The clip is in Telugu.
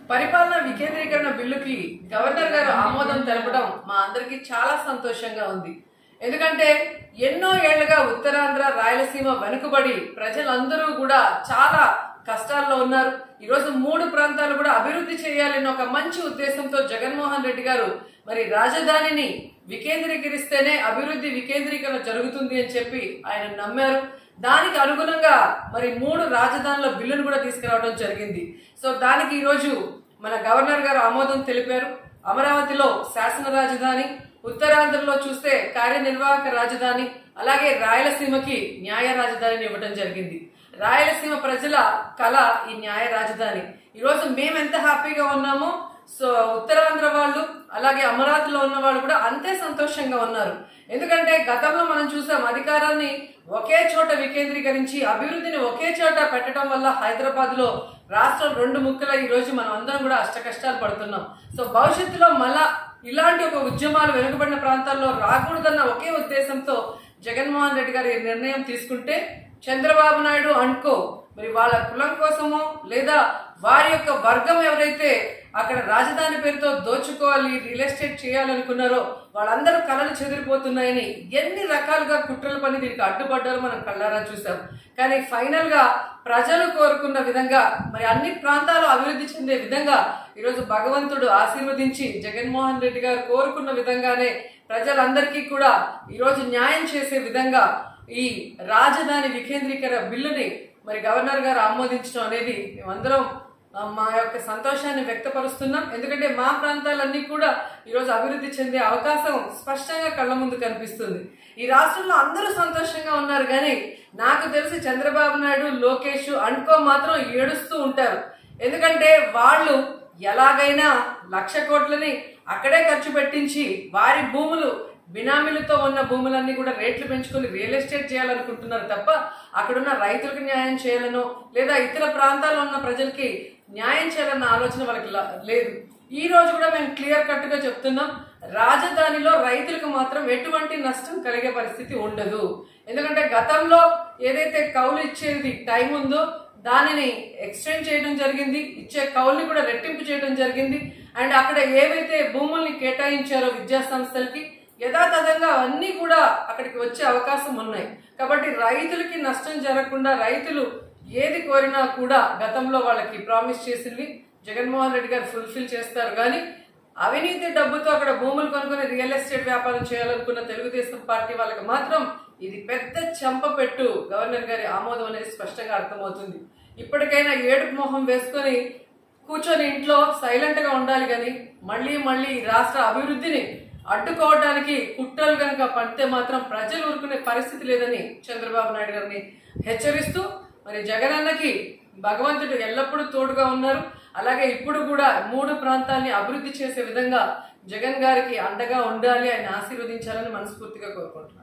పరిపాలన వికేంద్రీకరణ బిల్లుకి గవర్నర్ గారు ఆమోదం తెలపడం మా అందరికీ చాలా సంతోషంగా ఉంది ఎందుకంటే ఎన్నో ఏళ్లుగా ఉత్తరాంధ్ర రాయలసీమ వెనుకబడి ప్రజలందరూ కూడా చాలా కష్టాల్లో ఉన్నారు ఈరోజు మూడు ప్రాంతాలు కూడా అభివృద్ధి చేయాలన్న ఒక మంచి ఉద్దేశంతో జగన్మోహన్ రెడ్డి గారు మరి రాజధానిని వికేంద్రీకరిస్తేనే అభివృద్ధి వికేంద్రీకరణ జరుగుతుంది అని చెప్పి ఆయన నమ్మారు దానికి అనుగుణంగా మరి మూడు రాజధానుల బిల్లును కూడా తీసుకురావడం జరిగింది సో దానికి ఈరోజు మన గవర్నర్ గారు ఆమోదం తెలిపారు అమరావతిలో శాసన రాజధాని ఉత్తరాంధ్రలో చూస్తే కార్యనిర్వాహక రాజధాని అలాగే రాయలసీమకి న్యాయ రాజధానిని ఇవ్వడం జరిగింది రాయలసీమ ప్రజల కళ ఈ న్యాయ రాజధాని ఈరోజు మేము ఎంత హ్యాపీగా ఉన్నామో సో ఉత్తరాంధ్ర వాళ్ళు అలాగే అమరావతిలో ఉన్న వాళ్ళు కూడా అంతే సంతోషంగా ఉన్నారు ఎందుకంటే గతంలో మనం చూసాం అధికారాన్ని ఒకే చోట వికేంద్రీకరించి అభివృద్ధిని ఒకే చోట పెట్టడం వల్ల హైదరాబాద్ లో రాష్ట్రం రెండు ముక్కల ఈ రోజు మనం అందరం కూడా అష్ట కష్టాలు పడుతున్నాం సో భవిష్యత్తులో మళ్ళా ఇలాంటి ఒక ఉద్యమాలు వెనుకబడిన ప్రాంతాల్లో రాకూడదన్న ఒకే ఉద్దేశంతో జగన్మోహన్ రెడ్డి గారు ఈ నిర్ణయం తీసుకుంటే చంద్రబాబు నాయుడు అనుకో మరి వాళ్ళ కులం కోసమో లేదా వారి యొక్క వర్గం ఎవరైతే అక్కడ రాజధాని పేరుతో దోచుకోవాలి రియల్ ఎస్టేట్ చేయాలనుకున్నారో వాళ్ళందరూ కళలు చెదిరిపోతున్నాయని ఎన్ని రకాలుగా కుట్రలు పని దీనికి అడ్డుపడ్డారో మనం కళ్ళారా చూసాం కానీ ఫైనల్ గా ప్రజలు కోరుకున్న విధంగా మరి అన్ని ప్రాంతాలు అభివృద్ధి చెందే విధంగా ఈరోజు భగవంతుడు ఆశీర్వదించి జగన్మోహన్ రెడ్డి గారు కోరుకున్న విధంగానే ప్రజలందరికీ కూడా ఈరోజు న్యాయం చేసే విధంగా ఈ రాజధాని వికేంద్రీకరణ బిల్లుని మరి గవర్నర్ గారు ఆమోదించడం అనేది మేమందరం ఆ, మా యొక్క సంతోషాన్ని వ్యక్తపరుస్తున్నాం ఎందుకంటే మా ప్రాంతాలన్నీ కూడా ఈరోజు అభివృద్ధి చెందే అవకాశం స్పష్టంగా కళ్ళ ముందు కనిపిస్తుంది ఈ రాష్ట్రంలో అందరూ సంతోషంగా ఉన్నారు కానీ నాకు తెలిసి చంద్రబాబు నాయుడు లోకేష్ అనుకో మాత్రం ఏడుస్తూ ఉంటారు ఎందుకంటే వాళ్ళు ఎలాగైనా లక్ష కోట్లని అక్కడే ఖర్చు పెట్టించి వారి భూములు బినామీలతో ఉన్న భూములన్నీ కూడా రేట్లు పెంచుకొని రియల్ ఎస్టేట్ చేయాలనుకుంటున్నారు తప్ప అక్కడున్న రైతులకు న్యాయం చేయాలనో లేదా ఇతర ప్రాంతాల్లో ఉన్న ప్రజలకి న్యాయం చేయాలన్న ఆలోచన వాళ్ళకి ల- లేదు ఈ రోజు కూడా మేము క్లియర్ కట్ గా చెప్తున్నాం రాజధానిలో రైతులకు మాత్రం ఎటువంటి నష్టం కలిగే పరిస్థితి ఉండదు ఎందుకంటే గతంలో ఏదైతే కౌలు ఇచ్చేది టైం ఉందో దానిని ఎక్స్టెండ్ చేయడం జరిగింది ఇచ్చే కౌల్ని కూడా రెట్టింపు చేయడం జరిగింది అండ్ అక్కడ ఏవైతే భూముల్ని కేటాయించారో విద్యా సంస్థలకి యథాతథంగా అన్నీ కూడా అక్కడికి వచ్చే అవకాశం ఉన్నాయి కాబట్టి రైతులకి నష్టం జరగకుండా రైతులు ఏది కోరినా కూడా గతంలో వాళ్ళకి ప్రామిస్ చేసింది జగన్మోహన్ రెడ్డి గారు ఫుల్ఫిల్ చేస్తారు కానీ అవినీతి డబ్బుతో అక్కడ భూములు కొనుక్కొని రియల్ ఎస్టేట్ వ్యాపారం చేయాలనుకున్న తెలుగుదేశం పార్టీ వాళ్ళకి మాత్రం ఇది పెద్ద చెంపపెట్టు గవర్నర్ గారి ఆమోదం అనేది స్పష్టంగా అర్థమవుతుంది ఇప్పటికైనా ఏడుపు మొహం వేసుకొని కూర్చొని ఇంట్లో సైలెంట్ గా ఉండాలి కానీ మళ్ళీ మళ్ళీ ఈ రాష్ట్ర అభివృద్ధిని అడ్డుకోవడానికి కుట్రలు కనుక పడితే మాత్రం ప్రజలు ఊరుకునే పరిస్థితి లేదని చంద్రబాబు నాయుడు గారిని హెచ్చరిస్తూ మరి జగనన్నకి భగవంతుడు ఎల్లప్పుడూ తోడుగా ఉన్నారు అలాగే ఇప్పుడు కూడా మూడు ప్రాంతాల్ని అభివృద్ధి చేసే విధంగా జగన్ గారికి అండగా ఉండాలి ఆయన ఆశీర్వదించాలని మనస్ఫూర్తిగా కోరుకుంటున్నాను